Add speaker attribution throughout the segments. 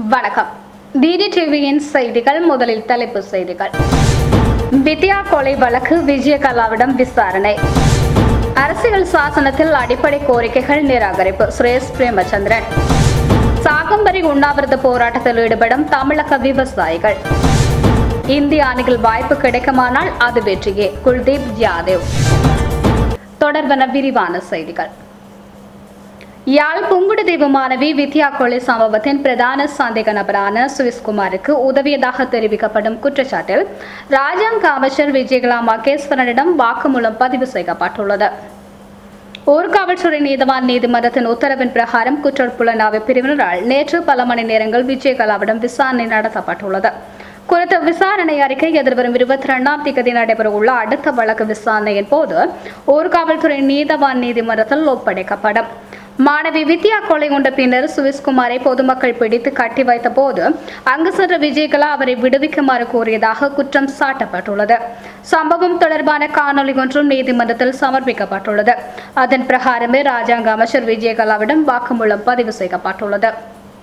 Speaker 1: வணக்கம் டிடி டிவியின் செய்திகள் முதலில் தலைப்புச் செய்திகள் வித்யா கொலை வழக்கு விஜயகலாவிடம் விசாரணை அரசியல் சாசனத்தில் அடிப்படை கோரிக்கைகள் நிராகரிப்பு சுரேஷ் பிரேமச்சந்திரன் சாகம்பரி உண்ணாவிரத போராட்டத்தில் ஈடுபடும் தமிழக விவசாயிகள் இந்திய அணியில் வாய்ப்பு கிடைக்குமானால் அது வெற்றியே குல்தீப் யாதவ் தொடர்பான விரிவான செய்திகள் யாழ் புங்குடுதீவு மாணவி வித்யா கொலை சம்பவத்தின் பிரதான சந்தேக நபரான சுவிஸ்குமாருக்கு உதவியதாக தெரிவிக்கப்படும் குற்றச்சாட்டில் ராஜாங்க அமைச்சர் விஜயகலா மகேஸ்வரனிடம் வாக்குமூலம் பதிவு செய்யப்பட்டுள்ளது ஊர்காவல்துறை நீதவான் நீதிமன்றத்தின் உத்தரவின் பிரகாரம் குற்றப்புலனாய்வு பிரிவினரால் நேற்று பல மணி நேரங்கள் விஜயகலாவிடம் விசாரணை நடத்தப்பட்டுள்ளது குறித்த விசாரணை அறிக்கை எதிர்வரும் இருபத்தி இரண்டாம் தேதி நடைபெறவுள்ள அடுத்த வழக்கு விசாரணையின் போது ஊர்காவல்துறை நீதவான் நீதிமன்றத்தில் ஒப்படைக்கப்படும் மாணவி வித்யா கொலை கொண்ட பின்னர் சுவிஸ்குமாரை பொதுமக்கள் பிடித்து கட்டி வைத்த போது அங்கு சென்ற விஜயகலா அவரை விடுவிக்குமாறு கோரியதாக குற்றம் சாட்டப்பட்டுள்ளது சம்பவம் தொடர்பான காணொலி ஒன்றும் நீதிமன்றத்தில் சமர்ப்பிக்கப்பட்டுள்ளது அதன் பிரகாரமே ராஜாங்க அமைச்சர் விஜயகலாவிடம் வாக்குமூலம் பதிவு செய்யப்பட்டுள்ளது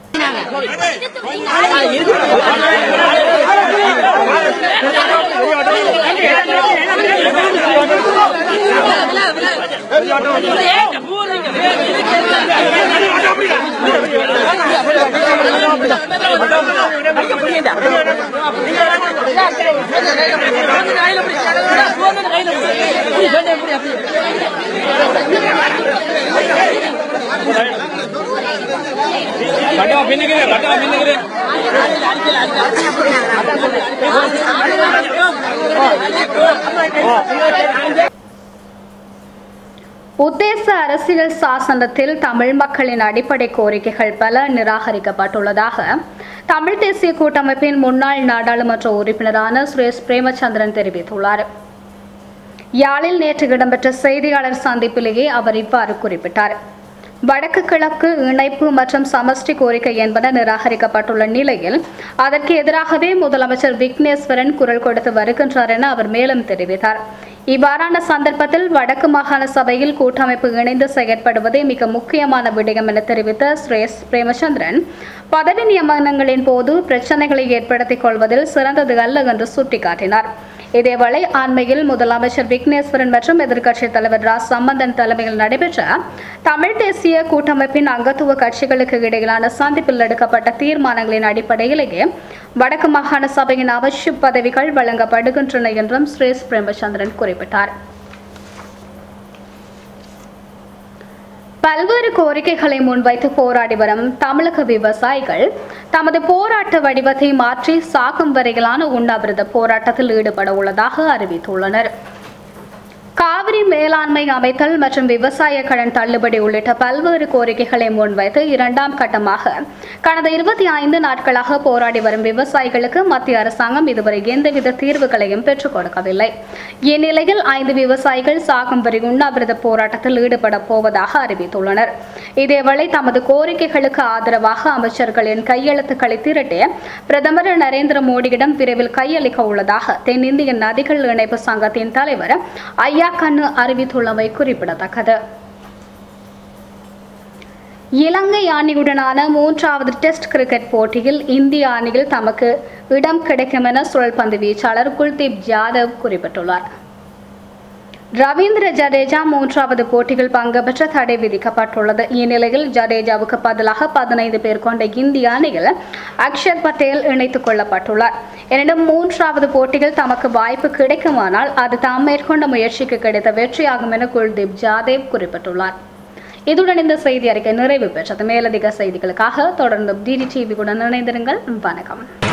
Speaker 2: கட்டவா பின்னுக்குது கட்டவா பின்னுக்குது
Speaker 1: உத்தேச அரசியல் சாசனத்தில் தமிழ் மக்களின் அடிப்படை கோரிக்கைகள் பல நிராகரிக்கப்பட்டுள்ளதாக தமிழ் தேசிய கூட்டமைப்பின் முன்னாள் நாடாளுமன்ற உறுப்பினரான சுரேஷ் பிரேமச்சந்திரன் தெரிவித்துள்ளார் யாழில் நேற்று இடம்பெற்ற செய்தியாளர் சந்திப்பிலேயே அவர் இவ்வாறு குறிப்பிட்டார் வடக்கு கிழக்கு இணைப்பு மற்றும் சமஷ்டி கோரிக்கை என்பன நிராகரிக்கப்பட்டுள்ள நிலையில் அதற்கு எதிராகவே முதலமைச்சர் விக்னேஸ்வரன் குரல் கொடுத்து வருகின்றார் என அவர் மேலும் தெரிவித்தார் இவ்வாறான சந்தர்ப்பத்தில் வடக்கு மாகாண சபையில் கூட்டமைப்பு இணைந்து செயற்படுவதே மிக முக்கியமான விடயம் என தெரிவித்த சுரேஷ் பிரேமச்சந்திரன் பதவி நியமனங்களின் போது பிரச்சனைகளை ஏற்படுத்திக் கொள்வதில் சிறந்தது அல்ல என்று சுட்டிக்காட்டினார் இதேவேளை அண்மையில் முதலமைச்சர் விக்னேஸ்வரன் மற்றும் எதிர்க்கட்சித் தலைவர் ரா சம்பந்தன் தலைமையில் நடைபெற்ற தமிழ் தேசிய கூட்டமைப்பின் அங்கத்துவ கட்சிகளுக்கு இடையிலான சந்திப்பில் எடுக்கப்பட்ட தீர்மானங்களின் அடிப்படையிலேயே வடக்கு மாகாண சபையின் அவசிய பதவிகள் வழங்கப்படுகின்றன என்றும் சுரேஷ் பிரேமச்சந்திரன் குறிப்பிட்டார் பல்வேறு கோரிக்கைகளை முன்வைத்து போராடி வரும் தமிழக விவசாயிகள் தமது போராட்ட வடிவத்தை மாற்றி சாகும் வரையிலான உண்ணாவிரத போராட்டத்தில் ஈடுபட உள்ளதாக அறிவித்துள்ளனர் காவிரி மேலாண்மை அமைத்தல் மற்றும் விவசாய கடன் தள்ளுபடி உள்ளிட்ட பல்வேறு கோரிக்கைகளை முன்வைத்து இரண்டாம் கட்டமாக கடந்த இருபத்தி ஐந்து நாட்களாக போராடி வரும் விவசாயிகளுக்கு மத்திய அரசாங்கம் இதுவரை எந்தவித தீர்வுகளையும் பெற்றுக் கொடுக்கவில்லை இந்நிலையில் ஐந்து விவசாயிகள் சாகும் வரை உண்ணாவிரத போராட்டத்தில் ஈடுபட போவதாக அறிவித்துள்ளனர் இதேவேளை தமது கோரிக்கைகளுக்கு ஆதரவாக அமைச்சர்களின் கையெழுத்துக்களை திரட்டி பிரதமர் நரேந்திர மோடியிடம் விரைவில் கையளிக்க உள்ளதாக தென்னிந்திய நதிகள் இணைப்பு சங்கத்தின் தலைவர் ஐயா கண்ணு அறிவித்துள்ளமை குறிப்பிடத்தக்கது இலங்கை அணியுடனான மூன்றாவது டெஸ்ட் கிரிக்கெட் போட்டியில் இந்திய அணியில் தமக்கு இடம் கிடைக்கும் என சுழல்பந்து வீச்சாளர் குல்தீப் ஜாதவ் குறிப்பிட்டுள்ளார் ரவீந்திர ஜடேஜா மூன்றாவது போட்டியில் பங்கு பெற்ற தடை விதிக்கப்பட்டுள்ளது இந்நிலையில் ஜடேஜாவுக்கு பதிலாக பதினைந்து பேர் கொண்ட இந்திய அணியில் அக்ஷர் பட்டேல் இணைத்துக் கொள்ளப்பட்டுள்ளார் எனினும் மூன்றாவது போட்டியில் தமக்கு வாய்ப்பு கிடைக்குமானால் அது தாம் மேற்கொண்ட முயற்சிக்கு கிடைத்த வெற்றியாகும் என குல்தீப் ஜாதேவ் குறிப்பிட்டுள்ளார் இதுடன் இந்த செய்தி அறிக்கை நிறைவு பெற்றது மேலதிக செய்திகளுக்காக தொடர்ந்து டிடி டிவியுடன் இணைந்திருங்கள் வணக்கம்